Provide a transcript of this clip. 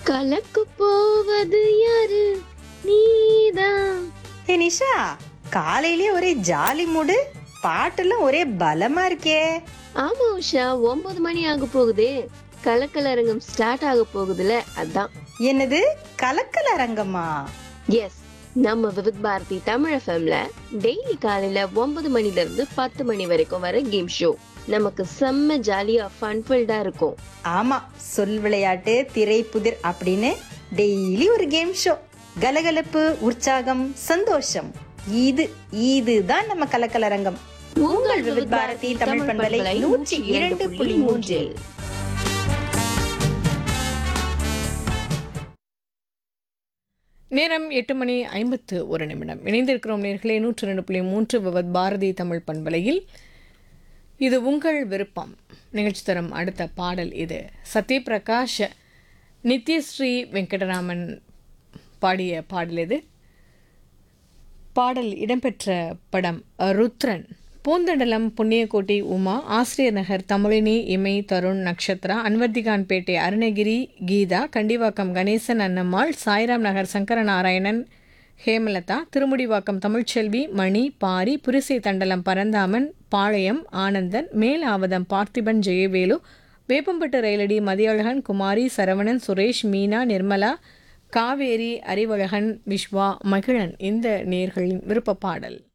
கலக்கு போவது யாரு நீதான் ஹே நிஷா காலையிலேயே ஒரே ஜாலி மூடு பாட்டெல்லாம் ஒரே பலமா இருக்கே ஆமா உஷா ஒன்பது மணி ஆக போகுதே கலக்கலரங்கம் ஸ்டார்ட் ஆக போகுதுல அதான் என்னது கலக்கல அரங்கமா எஸ் நம்ம விவித் பாரதி தமிழ் எஃப்எம்ல டெய்லி காலையில ஒன்பது மணில இருந்து பத்து மணி வரைக்கும் வர கேம் ஷோ நமக்கு செம்ம ஜாலியா ஃபன்ஃபில்டா இருக்கும் ஆமா சொல் விளையாட்டு திரை புதிர் அப்படின்னு டெய்லி ஒரு கேம் ஷோ கலகலப்பு உற்சாகம் சந்தோஷம் இது இதுதான் நம்ம கலக்கலரங்கம் உங்கள் விவித் பாரதி தமிழ் பண்பலை நூற்றி இரண்டு புள்ளி மூன்றில் நேரம் எட்டு மணி ஐம்பத்து ஒரு நிமிடம் இணைந்திருக்கிறோம் நேர்களே நூற்று ரெண்டு புள்ளி மூன்று விவத் பாரதி தமிழ் பண்பலையில் இது உங்கள் விருப்பம் நிகழ்ச்சி தரும் அடுத்த பாடல் இது சத்யபிரகாஷ் நித்யஸ்ரீ வெங்கடராமன் பாடிய பாடல் இது பாடல் இடம்பெற்ற படம் ருத்ரன் பூந்தண்டலம் புண்ணியக்கோட்டை உமா ஆசிரியர் நகர் தமிழினி இமை தருண் நக்ஷத்ரா அன்வர்திகான்பேட்டை அருணகிரி கீதா கண்டிவாக்கம் கணேசன் அன்னம்மாள் சாய்ராம் நகர் சங்கரநாராயணன் ஹேமலதா திருமுடிவாக்கம் தமிழ்ச்செல்வி மணி பாரி புரிசை தண்டலம் பரந்தாமன் பாளையம் ஆனந்தன் மேலாவதம் பார்த்திபன் ஜெயவேலு வேப்பம்பட்டு ரயிலடி மதியழகன் குமாரி சரவணன் சுரேஷ் மீனா நிர்மலா காவேரி அறிவழகன் விஸ்வா மகிழன் இந்த நேர்களின் விருப்ப பாடல்